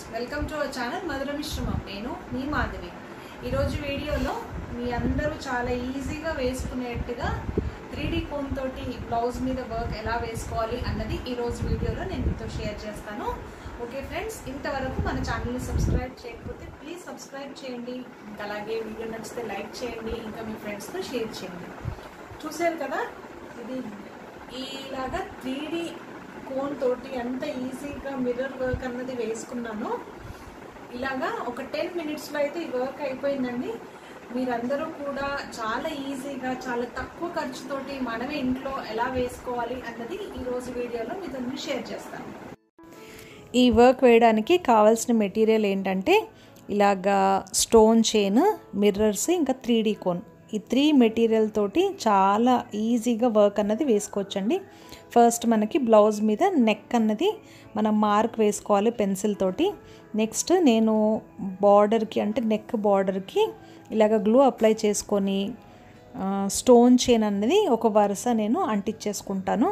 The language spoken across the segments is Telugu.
welcome to our channel Madhura Mishramam నేను మీ మాధవి ఈరోజు వీడియోలో మీ అందరూ చాలా ఈజీగా వేసుకునేట్టుగా త్రీ డీ కోన్ తోటి బ్లౌజ్ మీద వర్క్ ఎలా వేసుకోవాలి అన్నది ఈరోజు వీడియోలో నేను మీతో షేర్ చేస్తాను ఓకే ఫ్రెండ్స్ ఇంతవరకు మన ఛానల్ని సబ్స్క్రైబ్ చేయకపోతే ప్లీజ్ సబ్స్క్రైబ్ చేయండి ఇంకా అలాగే వీడియో నచ్చితే లైక్ చేయండి ఇంకా మీ ఫ్రెండ్స్తో షేర్ చేయండి చూసారు కదా ఇది ఇలాగా త్రీ డీ కోన్ తోటి ఎంత ఈజీగా మిర్రర్ వర్క్ అన్నది వేసుకున్నాను ఇలాగా ఒక టెన్ మినిట్స్లో అయితే ఈ వర్క్ అయిపోయిందండి మీరందరూ కూడా చాలా ఈజీగా చాలా తక్కువ ఖర్చుతోటి మనమే ఇంట్లో ఎలా వేసుకోవాలి అన్నది ఈరోజు వీడియోలో మీతో నేను షేర్ చేస్తాను ఈ వర్క్ వేయడానికి కావాల్సిన మెటీరియల్ ఏంటంటే ఇలాగా స్టోన్ చైన్ మిర్రర్స్ ఇంకా త్రీ డీ కోన్ ఈ త్రీ మెటీరియల్ తోటి చాలా ఈజీగా వర్క్ అన్నది వేసుకోవచ్చండి ఫస్ట్ మనకి బ్లౌజ్ మీద నెక్ అన్నది మనం మార్క్ వేసుకోవాలి పెన్సిల్ తోటి నెక్స్ట్ నేను బార్డర్కి అంటే నెక్ బార్డర్కి ఇలాగ గ్లూ అప్లై చేసుకొని స్టోన్ చైన్ అన్నది ఒక వరుస నేను అంటించేసుకుంటాను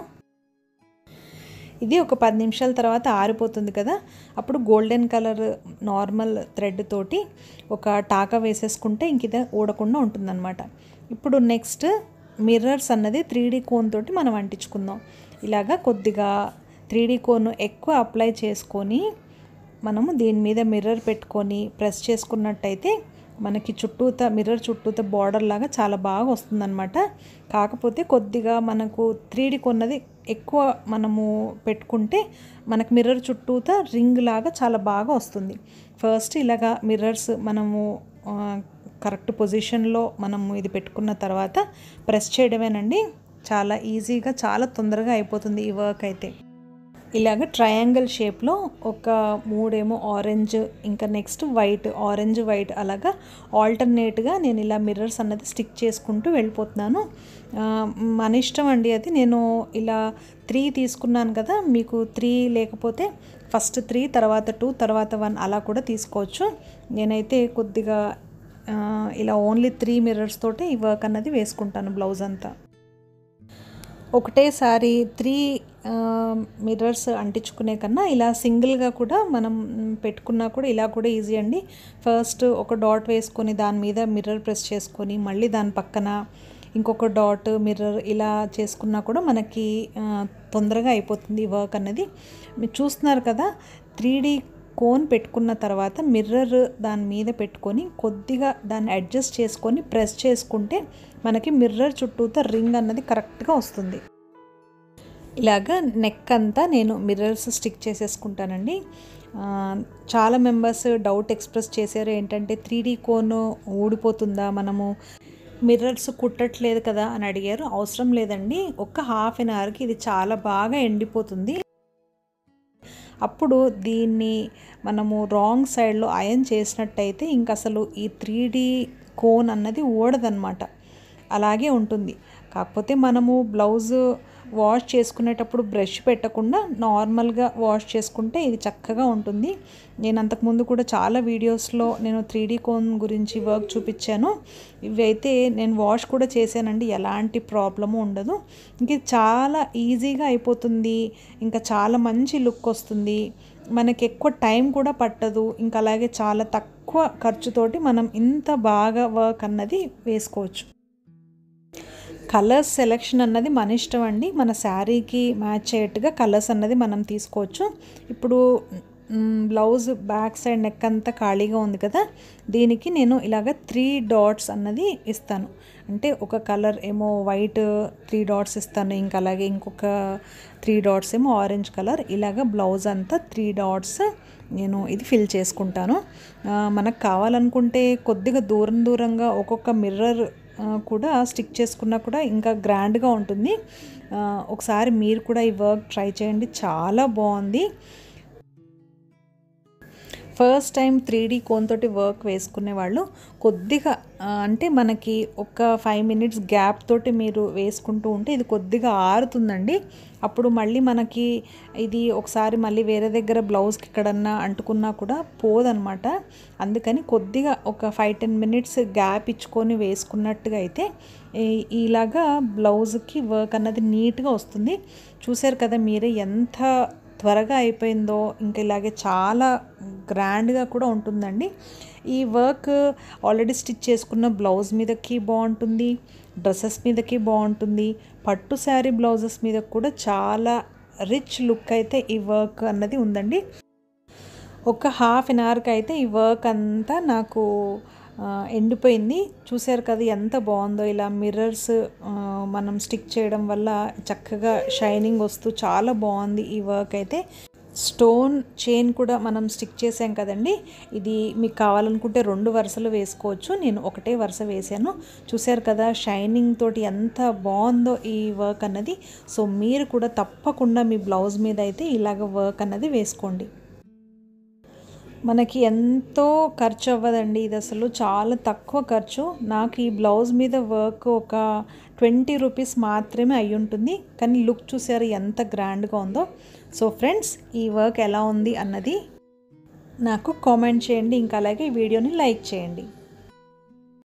ఇది ఒక పది నిమిషాల తర్వాత ఆరిపోతుంది కదా అప్పుడు గోల్డెన్ కలర్ నార్మల్ థ్రెడ్ తోటి ఒక టాకా వేసేసుకుంటే ఇంక ఇది ఊడకుండా ఉంటుందన్నమాట ఇప్పుడు నెక్స్ట్ మిర్రర్స్ అన్నది త్రీ డీ కోన్ తోటి మనం అంటించుకుందాం ఇలాగా కొద్దిగా త్రీ డీ కోన్ ఎక్కువ అప్లై చేసుకొని మనము దీని మీద మిర్రర్ పెట్టుకొని ప్రెస్ చేసుకున్నట్టయితే మనకి చుట్టూత మిర్రర్ చుట్టూత బార్డర్ లాగా చాలా బాగా వస్తుందన్నమాట కాకపోతే కొద్దిగా మనకు త్రీడి కొన్నది ఎక్కువ మనము పెట్టుకుంటే మనకు మిర్రర్ చుట్టూత రింగ్ లాగా చాలా బాగా వస్తుంది ఫస్ట్ ఇలాగా మిర్రర్స్ మనము కరెక్ట్ పొజిషన్లో మనము ఇది పెట్టుకున్న తర్వాత ప్రెస్ చేయడమేనండి చాలా ఈజీగా చాలా తొందరగా అయిపోతుంది ఈ వర్క్ అయితే ఇలాగ ట్రయాంగిల్ షేప్లో ఒక మూడేమో ఆరెంజ్ ఇంకా నెక్స్ట్ వైట్ ఆరెంజ్ వైట్ అలాగా ఆల్టర్నేట్గా నేను ఇలా మిర్రర్స్ అన్నది స్టిక్ చేసుకుంటూ వెళ్ళిపోతున్నాను మన ఇష్టం అండి అది నేను ఇలా త్రీ తీసుకున్నాను కదా మీకు త్రీ లేకపోతే ఫస్ట్ త్రీ తర్వాత టూ తర్వాత వన్ అలా కూడా తీసుకోవచ్చు నేనైతే కొద్దిగా ఇలా ఓన్లీ త్రీ మిర్రర్స్ తోటి ఈ వర్క్ అన్నది వేసుకుంటాను బ్లౌజ్ అంతా ఒకటేసారి త్రీ మిర్రర్స్ అంటించుకునే కన్నా ఇలా సింగిల్గా కూడా మనం పెట్టుకున్నా కూడా ఇలా కూడా ఈజీ అండి ఫస్ట్ ఒక డాట్ వేసుకొని దాని మీద మిర్రర్ ప్రెస్ చేసుకొని మళ్ళీ దాని పక్కన ఇంకొక డాట్ మిర్రర్ ఇలా చేసుకున్నా కూడా మనకి తొందరగా అయిపోతుంది ఈ వర్క్ అన్నది మీరు చూస్తున్నారు కదా త్రీ డీ కోన్ పెట్టుకున్న తర్వాత మిర్రర్ దాని మీద పెట్టుకొని కొద్దిగా దాన్ని అడ్జస్ట్ చేసుకొని ప్రెస్ చేసుకుంటే మనకి మిర్రర్ చుట్టూతో రింగ్ అన్నది కరెక్ట్గా వస్తుంది ఇలాగా నెక్ అంతా నేను మిర్రర్స్ స్టిక్ చేసేసుకుంటానండి చాలా మెంబర్స్ డౌట్ ఎక్స్ప్రెస్ చేశారు ఏంటంటే త్రీ డీ కోన్ ఊడిపోతుందా మనము మిర్రర్స్ కుట్టట్లేదు కదా అని అడిగారు అవసరం లేదండి ఒక్క హాఫ్ అన్ అవర్కి ఇది చాలా బాగా ఎండిపోతుంది అప్పుడు దీన్ని మనము రాంగ్ సైడ్లో అయన్ చేసినట్టయితే ఇంక అసలు ఈ త్రీ డీ కోన్ అన్నది ఓడదన్నమాట అలాగే ఉంటుంది కాకపోతే మనము బ్లౌజ్ వాష్ చేసుకునేటప్పుడు బ్రష్ పెట్టకుండా నార్మల్గా వాష్ చేసుకుంటే ఇది చక్కగా ఉంటుంది నేను అంతకుముందు కూడా చాలా వీడియోస్లో నేను త్రీ డీ కోన్ గురించి వర్క్ చూపించాను ఇవి అయితే నేను వాష్ కూడా చేశానండి ఎలాంటి ప్రాబ్లము ఉండదు ఇంక చాలా ఈజీగా అయిపోతుంది ఇంకా చాలా మంచి లుక్ వస్తుంది మనకి ఎక్కువ టైం కూడా పట్టదు ఇంకా అలాగే చాలా తక్కువ ఖర్చుతోటి మనం ఇంత బాగా వర్క్ అన్నది వేసుకోవచ్చు కలర్స్ సెలెక్షన్ అన్నది మన ఇష్టం అండి మన శారీకి మ్యాచ్ అయ్యేట్టుగా కలర్స్ అన్నది మనం తీసుకోవచ్చు ఇప్పుడు బ్లౌజ్ బ్యాక్ సైడ్ నెక్ అంతా ఖాళీగా ఉంది కదా దీనికి నేను ఇలాగ త్రీ డాట్స్ అన్నది ఇస్తాను అంటే ఒక కలర్ ఏమో వైట్ త్రీ డాట్స్ ఇస్తాను ఇంకా అలాగే ఇంకొక త్రీ డాట్స్ ఏమో ఆరెంజ్ కలర్ ఇలాగ బ్లౌజ్ అంతా త్రీ డాట్స్ నేను ఇది ఫిల్ చేసుకుంటాను మనకు కావాలనుకుంటే కొద్దిగా దూరం దూరంగా ఒక్కొక్క మిర్రర్ కూడా స్టిక్ చేసుకున్నా కూడా ఇంకా గ్రాండ్గా ఉంటుంది ఒకసారి మీరు కూడా ఈ వర్క్ ట్రై చేయండి చాలా బాగుంది first time three D cone తోటి వర్క్ వేసుకునే వాళ్ళు కొద్దిగా అంటే మనకి ఒక ఫైవ్ మినిట్స్ గ్యాప్ తోటి మీరు వేసుకుంటూ ఉంటే ఇది కొద్దిగా ఆరుతుందండి అప్పుడు మళ్ళీ మనకి ఇది ఒకసారి మళ్ళీ వేరే దగ్గర బ్లౌజ్కి ఎక్కడన్నా అంటుకున్నా కూడా పోదనమాట అందుకని కొద్దిగా ఒక ఫైవ్ టెన్ మినిట్స్ గ్యాప్ ఇచ్చుకొని వేసుకున్నట్టుగా అయితే ఇలాగా బ్లౌజ్కి వర్క్ అన్నది నీట్గా వస్తుంది చూసారు కదా మీరే ఎంత త్వరగా అయిపోయిందో ఇంకా ఇలాగే చాలా గ్రాండ్గా కూడా ఉంటుందండి ఈ వర్క్ ఆల్రెడీ స్టిచ్ చేసుకున్న బ్లౌజ్ మీదకి బాగుంటుంది డ్రెస్సెస్ మీదకి బాగుంటుంది పట్టు శారీ బ్లౌజెస్ మీద కూడా చాలా రిచ్ లుక్ అయితే ఈ వర్క్ అన్నది ఉందండి ఒక హాఫ్ అన్ అవర్కి అయితే ఈ వర్క్ అంతా నాకు ఆ, ఎండిపోయింది చూసారు కదా ఎంత బాగుందో ఇలా మిర్రర్స్ మనం స్టిక్ చేయడం వల్ల చక్కగా షైనింగ్ వస్తూ చాలా బాగుంది ఈ వర్క్ అయితే స్టోన్ చైన్ కూడా మనం స్టిక్ చేసాం కదండి ఇది మీకు కావాలనుకుంటే రెండు వరుసలు వేసుకోవచ్చు నేను ఒకటే వరుస వేసాను చూసారు కదా షైనింగ్ తోటి ఎంత బాగుందో ఈ వర్క్ అన్నది సో మీరు కూడా తప్పకుండా మీ బ్లౌజ్ మీద అయితే ఇలాగ వర్క్ అన్నది వేసుకోండి మనకి ఎంతో ఖర్చు అవ్వదండి ఇది అసలు చాలా తక్కువ ఖర్చు నాకు ఈ బ్లౌజ్ మీద వర్క్ ఒక ట్వంటీ రూపీస్ మాత్రమే అయి ఉంటుంది కానీ లుక్ చూసారు ఎంత గ్రాండ్గా ఉందో సో ఫ్రెండ్స్ ఈ వర్క్ ఎలా ఉంది అన్నది నాకు కామెంట్ చేయండి ఇంకా అలాగే ఈ వీడియోని లైక్ చేయండి